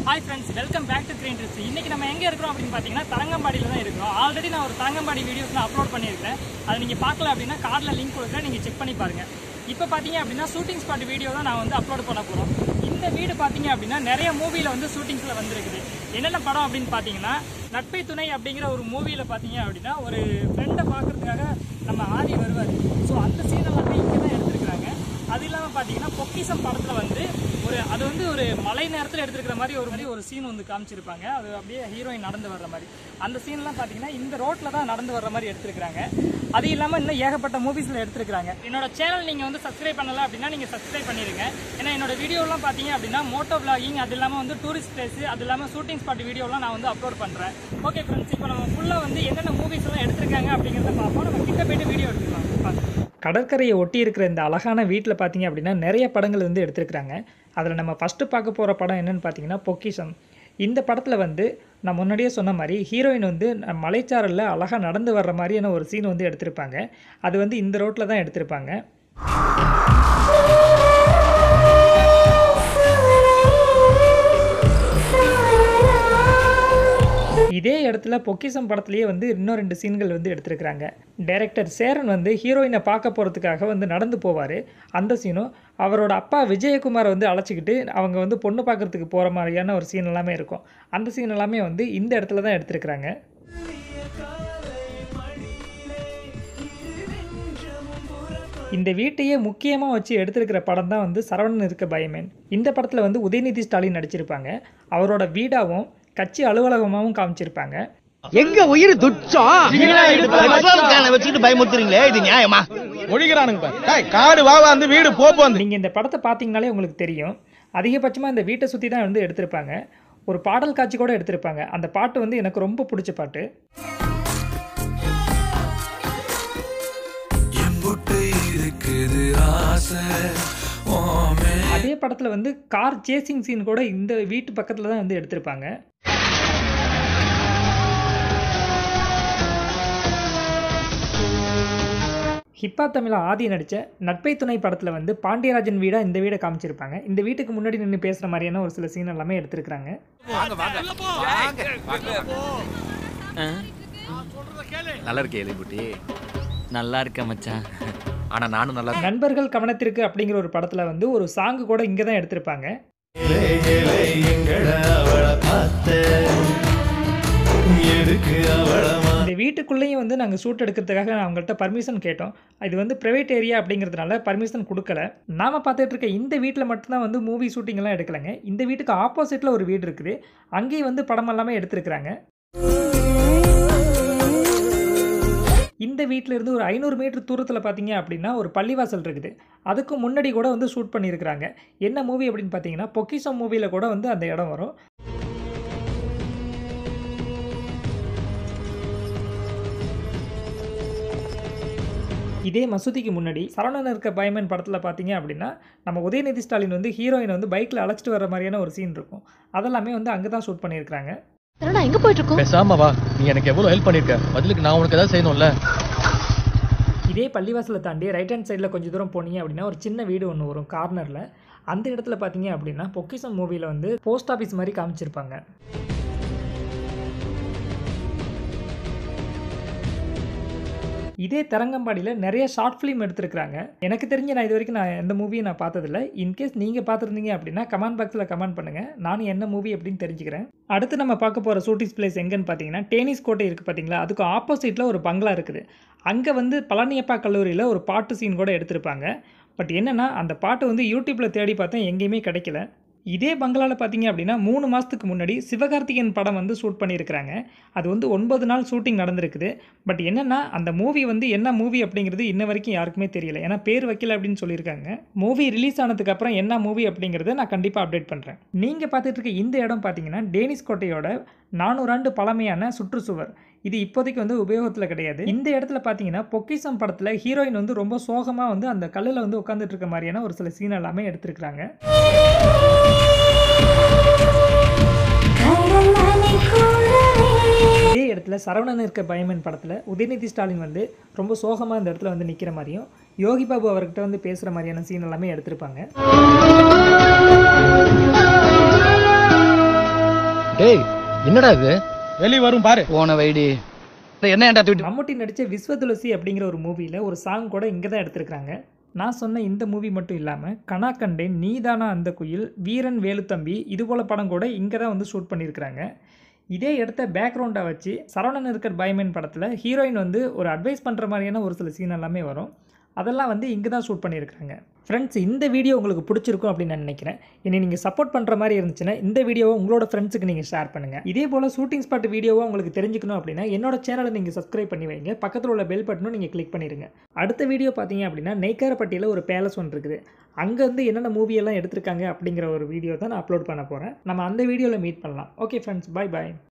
Hi friends welcome back to Green Trips இன்னைக்கு நம்ம எங்கே இருக்கிறோம் அப்படின்னு பார்த்தீங்கன்னா தரங்கம்பாடியில் தான் இருக்கிறோம் ஆல்ரெடி நான் ஒரு தரங்கம்பாடி வீடியோஸ்லாம் அப்லோட் பண்ணியிருக்கேன் அதை நீங்கள் பார்க்கல அப்படின்னா கார்டில் லிங்க் கொடுக்குறேன் நீங்கள் செக் பண்ணி பாருங்க இப்போ பார்த்தீங்க அப்படின்னா ஷூட்டிங் ஸ்பாட் வீடியோ தான் நான் வந்து அப்லோட் பண்ண போகிறோம் இந்த வீடு பார்த்தீங்க அப்படின்னா நிறைய மூவியில் வந்து ஷூட்டிங்ஸில் வந்திருக்குது என்னென்ன படம் அப்படின்னு பார்த்தீங்கன்னா நட்பை துணை அப்படிங்கிற ஒரு மூவியில் பார்த்தீங்க அப்படின்னா ஒரு ஃப்ரெண்டை பார்க்கறதுக்காக நம்ம ஆதி வருவார் ஸோ அந்த சீன் எல்லாமே இங்கே தான் எடுத்திருக்கிறாங்க அது இல்லாமல் பார்த்தீங்கன்னா பொக்கிசம் படத்தில் வந்து ஒரு அது வந்து ஒரு மழை நேரத்தில் எடுத்துருக்கிற மாதிரி ஒரு மாதிரி ஒரு சீன் வந்து காமிச்சிருப்பாங்க அது அப்படியே ஹீரோயின் நடந்து வர்ற மாதிரி அந்த சீன்லாம் பார்த்தீங்கன்னா இந்த ரோட்டில் தான் நடந்து வர்ற மாதிரி எடுத்திருக்காங்க அது இல்லாமல் இன்னும் ஏகப்பட்ட மூவிஸில் எடுத்திருக்காங்க என்னோட சேனல் நீங்கள் வந்து சப்ஸ்கிரைப் பண்ணல அப்படின்னா நீங்கள் சப்ஸ்கிரைப் பண்ணிடுங்க ஏன்னா என்னோட வீடியோலாம் பார்த்தீங்க அப்படின்னா மோட்டோ vlogging அது இல்லாமல் வந்து டூரிஸ்ட் பிளேஸ் அது இல்லாமல் ஷூட்டிங் ஸ்பாட் வீடியோலாம் நான் வந்து அப்லோட் பண்ணுறேன் ஓகே ஃப்ரெண்ட்ஸ் இப்போ நம்ம ஃபுல்லாக வந்து என்னென்ன மூவிஸ் எல்லாம் எடுத்திருக்காங்க அப்படிங்கிறத பார்ப்போம் நம்ம கிட்ட போயிட்டு வீடியோ எடுத்துக்கலாம் பார்த்து கடற்கரையை ஒட்டி இருக்கிற இந்த அழகான வீட்டில் பார்த்தீங்க அப்படின்னா நிறைய படங்கள் வந்து எடுத்திருக்கிறாங்க அதில் நம்ம ஃபஸ்ட்டு பார்க்க போகிற படம் என்னன்னு பார்த்தீங்கன்னா பொக்கிஷம் இந்த படத்தில் வந்து நான் முன்னாடியே சொன்ன மாதிரி ஹீரோயின் வந்து மலைச்சாரலில் அழகாக நடந்து வர்ற மாதிரியான ஒரு சீன் வந்து எடுத்திருப்பாங்க அது வந்து இந்த ரோட்டில் தான் எடுத்திருப்பாங்க இதே இடத்துல பொக்கிசம் படத்துலேயே வந்து இன்னும் ரெண்டு சீன்கள் வந்து எடுத்திருக்கிறாங்க டைரக்டர் சேரன் வந்து ஹீரோயினை பார்க்க போகிறதுக்காக வந்து நடந்து போவார் அந்த சீனும் அவரோட அப்பா விஜயகுமாரை வந்து அழைச்சிக்கிட்டு அவங்க வந்து பொண்ணு பார்க்கறதுக்கு போகிற மாதிரியான ஒரு சீன் எல்லாமே இருக்கும் அந்த சீன் எல்லாமே வந்து இந்த இடத்துல தான் எடுத்திருக்கிறாங்க இந்த வீட்டையே முக்கியமாக வச்சு எடுத்திருக்கிற படம் தான் வந்து சரவணன் இருக்க பயமேன் இந்த படத்தில் வந்து உதயநிதி ஸ்டாலின் நடிச்சிருப்பாங்க அவரோட வீடாகவும் கட்சி அலுவலகமாகவும் காமிச்சிருப்பாங்க எங்க உயிர் துச்சம் பெட்ரோல் கேனை வச்சுக்கிட்டு பயமுறுத்துறீங்களே இது நியாயமா ஒழிக்கிறானுங்க பாரு. டேய், காடு வா வந்து வீடு போ வந்து நீங்கள் இந்த படத்தை பார்த்தீங்கனாலே உங்களுக்கு தெரியும் அதிகபட்சமாக இந்த வீட்டை சுற்றி தான் வந்து எடுத்திருப்பாங்க ஒரு பாடல் காட்சி கூட எடுத்திருப்பாங்க அந்த பாட்டு வந்து எனக்கு ரொம்ப பிடிச்ச பாட்டு எம்புட்டு இருக்குது ஆசை ஓமே அதே படத்தில் வந்து கார் சேசிங் சீன் கூட இந்த வீட்டு பக்கத்தில் தான் வந்து எடுத்திருப்பாங்க ஹிப்பா தமிழ் ஆதி நடித்த நட்பை துணை படத்தில் வந்து பாண்டியராஜன் வீடாக இந்த வீடை காமிச்சிருப்பாங்க இந்த வீட்டுக்கு முன்னாடி நின்று பேசுகிற மாதிரியான ஒரு சில சீன் எல்லாமே எடுத்திருக்கிறாங்க நல்லா இருக்கே எலிகுட்டி நல்லா இருக்க மச்சான் ஆனா நானும் நல்லா நண்பர்கள் கவனத்திற்கு அப்படிங்கிற ஒரு படத்தில் வந்து ஒரு சாங்கு கூட இங்கே தான் எடுத்திருப்பாங்க எங்கட அவளை பார்த்த எதுக்கு அவளை இந்த வீட்டுக்குள்ளேயும் வந்து நாங்கள் ஷூட் எடுக்கிறதுக்காக அவங்கள்ட்ட பர்மிஷன் கேட்டோம் இது வந்து ப்ரைவேட் ஏரியா அப்படிங்கிறதுனால பர்மிஷன் கொடுக்கல நாம பார்த்துட்டு இருக்க இந்த வீட்டில் மட்டும்தான் வந்து மூவி ஷூட்டிங் எல்லாம் எடுக்கலைங்க இந்த வீட்டுக்கு ஆப்போசிட்டில் ஒரு வீடு இருக்குது அங்கேயும் வந்து படம் எல்லாமே எடுத்திருக்கிறாங்க இந்த வீட்டில் இருந்து ஒரு ஐநூறு மீட்டர் தூரத்தில் பார்த்தீங்க அப்படின்னா ஒரு பள்ளிவாசல் இருக்குது அதுக்கு முன்னாடி கூட வந்து ஷூட் பண்ணியிருக்கிறாங்க என்ன மூவி அப்படின்னு பார்த்தீங்கன்னா பொக்கிஷம் மூவியில் கூட வந்து அந்த இடம் வரும் இதே மசூதிக்கு முன்னாடி சரவணன் இருக்க பயமன் படத்தில் பார்த்தீங்க அப்படின்னா நம்ம உதயநிதி ஸ்டாலின் வந்து ஹீரோயின் வந்து பைக்கில் அழைச்சிட்டு வர மாதிரியான ஒரு சீன் இருக்கும் அதெல்லாமே வந்து அங்கே தான் ஷூட் பண்ணியிருக்கிறாங்க என்னடா எங்க போயிட்டு இருக்கோம் பேசாம வா நீ எனக்கு எவ்வளவு ஹெல்ப் பண்ணிருக்க பதிலுக்கு நான் உனக்கு ஏதாவது செய்யணும்ல இதே பள்ளிவாசலை தாண்டி ரைட் ஹேண்ட் சைடில் கொஞ்சம் தூரம் போனீங்க அப்படின்னா ஒரு சின்ன வீடு ஒன்று வரும் கார்னரில் அந்த இடத்துல பார்த்தீங்க அப்படின்னா பொக்கிசம் மூவியில் வந்து போஸ்ட் ஆஃபீஸ் மாதிரி காமிச்சிருப்பாங்க இதே தரங்கம்பாடியில் நிறைய ஷார்ட் ஃபிலிம் எடுத்திருக்கிறாங்க எனக்கு தெரிஞ்ச நான் இது வரைக்கும் நான் எந்த மூவியும் நான் பார்த்ததில்ல இன்கேஸ் நீங்கள் பார்த்துருந்தீங்க அப்படின்னா கமெண்ட் பாக்ஸில் கமெண்ட் பண்ணுங்கள் நானும் என்ன மூவி அப்படின்னு தெரிஞ்சுக்கிறேன் அடுத்து நம்ம பார்க்க போகிற ஷூட்டிங் பிளேஸ் எங்கன்னு பார்த்தீங்கன்னா டேனிஸ் கோட்டை இருக்குது பார்த்தீங்களா அதுக்கு ஆப்போசிட்டில் ஒரு பங்களா இருக்குது அங்கே வந்து பழனியப்பா கல்லூரியில் ஒரு பாட்டு சீன் கூட எடுத்திருப்பாங்க பட் என்னென்னா அந்த பாட்டு வந்து யூடியூப்பில் தேடி பார்த்தேன் எங்கேயுமே கிடைக்கல இதே பங்களாவில் பார்த்தீங்க அப்படின்னா மூணு மாதத்துக்கு முன்னாடி சிவகார்த்திகேயன் படம் வந்து ஷூட் பண்ணியிருக்கிறாங்க அது வந்து ஒன்பது நாள் ஷூட்டிங் நடந்திருக்குது பட் என்னென்னா அந்த மூவி வந்து என்ன மூவி அப்படிங்கிறது இன்ன வரைக்கும் யாருக்குமே தெரியல ஏன்னா பேர் வைக்கல அப்படின்னு சொல்லியிருக்காங்க மூவி ரிலீஸ் ஆனதுக்கு அப்புறம் என்ன மூவி அப்படிங்கிறத நான் கண்டிப்பாக அப்டேட் பண்ணுறேன் நீங்கள் பார்த்துட்டு இருக்க இந்த இடம் பார்த்தீங்கன்னா டேனிஸ் கோட்டையோட நானூறு ஆண்டு பழமையான சுற்றுச்சுவர் இது இப்போதைக்கு வந்து உபயோகத்தில் கிடையாது இந்த இடத்துல பார்த்தீங்கன்னா பொக்கிசம் படத்தில் ஹீரோயின் வந்து ரொம்ப சோகமாக வந்து அந்த கல்லில் வந்து உட்காந்துட்டு இருக்க மாதிரியான ஒரு சில சீன் எல்லாமே எடுத்திருக்கிறாங்க இதே இடத்துல சரவணன் இருக்க பயமன் படத்தில் உதயநிதி ஸ்டாலின் வந்து ரொம்ப சோகமாக இந்த இடத்துல வந்து நிற்கிற மாதிரியும் யோகி பாபு அவர்கிட்ட வந்து பேசுகிற மாதிரியான சீன் எல்லாமே எடுத்திருப்பாங்க டேய் என்னடா இது வெளிய வரும் பாரு போன வைடி என்ன ஏன்டா தூக்கிட்டு மம்முட்டி நடித்த விஸ்வ துளசி அப்படிங்கிற ஒரு மூவியில் ஒரு சாங் கூட இங்கே தான் எடுத்திருக்காங்க நான் சொன்ன இந்த மூவி மட்டும் இல்லாமல் கனா கண்டேன் நீதானா அந்த குயில் வீரன் வேலுத்தம்பி இது போல படம் கூட இங்கே தான் வந்து ஷூட் பண்ணியிருக்கிறாங்க இதே இடத்த பேக்ரவுண்டாக வச்சு சரவணன் இருக்கிற பயமேன் படத்தில் ஹீரோயின் வந்து ஒரு அட்வைஸ் பண்ணுற மாதிரியான ஒரு சில சீன் எல்லாமே வரும் அதெல்லாம் வந்து இங்கே தான் ஷூட் பண்ணியிருக்காங்க ஃப்ரெண்ட்ஸ் இந்த வீடியோ உங்களுக்கு பிடிச்சிருக்கும் அப்படின்னு நான் நினைக்கிறேன் என்னை நீங்கள் சப்போர்ட் பண்ணுற மாதிரி இருந்துச்சுன்னா இந்த வீடியோவை உங்களோட ஃப்ரெண்ட்ஸுக்கு நீங்கள் ஷேர் பண்ணுங்கள் இதே போல் ஷூட்டிங் ஸ்பாட் வீடியோவை உங்களுக்கு தெரிஞ்சுக்கணும் அப்படின்னா என்னோட சேனலை நீங்கள் சப்ஸ்கிரைப் பண்ணி வைங்க பக்கத்தில் உள்ள பெல் பட்டனும் நீங்கள் கிளிக் பண்ணிடுங்க அடுத்த வீடியோ பார்த்தீங்க அப்படின்னா நெய்க்காரப்பட்டியில் ஒரு பேலஸ் ஒன்று இருக்குது அங்கேருந்து என்னென்ன மூவியெல்லாம் எடுத்திருக்காங்க அப்படிங்கிற ஒரு வீடியோ தான் நான் அப்லோட் பண்ண போகிறேன் நம்ம அந்த வீடியோவில் மீட் பண்ணலாம் ஓகே ஃப்ரெண்ட்ஸ் பை பாய்